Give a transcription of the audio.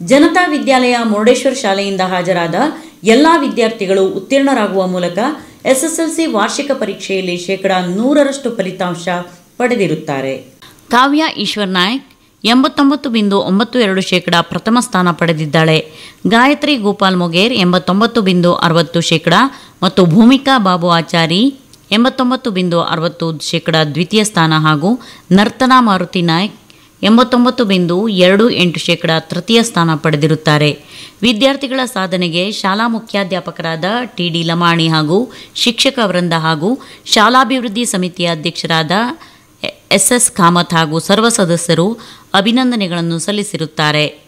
ಜನತಾ ವಿದ್ಯಾಲಯ ಮುರುಡೇಶ್ವರ ಶಾಲೆಯಿಂದ ಹಾಜರಾದ ಎಲ್ಲ ವಿದ್ಯಾರ್ಥಿಗಳು ಉತ್ತೀರ್ಣರಾಗುವ ಮೂಲಕ ಎಸ್ಎಸ್ಎಲ್ಸಿ ವಾರ್ಷಿಕ ಪರೀಕ್ಷೆಯಲ್ಲಿ ಶೇಕಡಾ ನೂರರಷ್ಟು ಫಲಿತಾಂಶ ಪಡೆದಿರುತ್ತಾರೆ ಕಾವ್ಯ ಈಶ್ವರ್ ನಾಯ್ಕ್ ಎಂಬತ್ತೊಂಬತ್ತು ಬಿಂದು ಒಂಬತ್ತು ಎರಡು ಶೇಕಡ ಪ್ರಥಮ ಸ್ಥಾನ ಪಡೆದಿದ್ದಾಳೆ ಗಾಯತ್ರಿ ಗೋಪಾಲ್ ಮೊಗೇರ್ ಎಂಬತ್ತೊಂಬತ್ತು ಬಿಂದು ಅರವತ್ತು ಶೇಕಡ ಮತ್ತು ಭೂಮಿಕಾ ಬಾಬು ಆಚಾರಿ ಎಂಬತ್ತೊಂಬತ್ತು ಬಿಂದು ಅರವತ್ತು ಶೇಕಡ ದ್ವಿತೀಯ ಸ್ಥಾನ ಹಾಗೂ ನರ್ತನಾ ಮಾರುತಿ ನಾಯ್ಕ್ ಎಂಬತ್ತೊಂಬತ್ತು ಬಿಂದು ಎರಡು ಎಂಟು ಶೇಕಡ ತೃತೀಯ ಸ್ಥಾನ ಪಡೆದಿರುತ್ತಾರೆ ವಿದ್ಯಾರ್ಥಿಗಳ ಸಾಧನೆಗೆ ಶಾಲಾ ಮುಖ್ಯಾಧ್ಯಾಪಕರಾದ ಟಿ ಡಿ ಲಮಾಣಿ ಹಾಗೂ ಶಿಕ್ಷಕ ವೃಂದ ಹಾಗೂ ಶಾಲಾಭಿವೃದ್ಧಿ ಸಮಿತಿಯ ಅಧ್ಯಕ್ಷರಾದ ಎಸ್ ಎಸ್ ಕಾಮತ್ ಹಾಗೂ ಸರ್ವ ಸದಸ್ಯರು ಅಭಿನಂದನೆಗಳನ್ನು ಸಲ್ಲಿಸಿರುತ್ತಾರೆ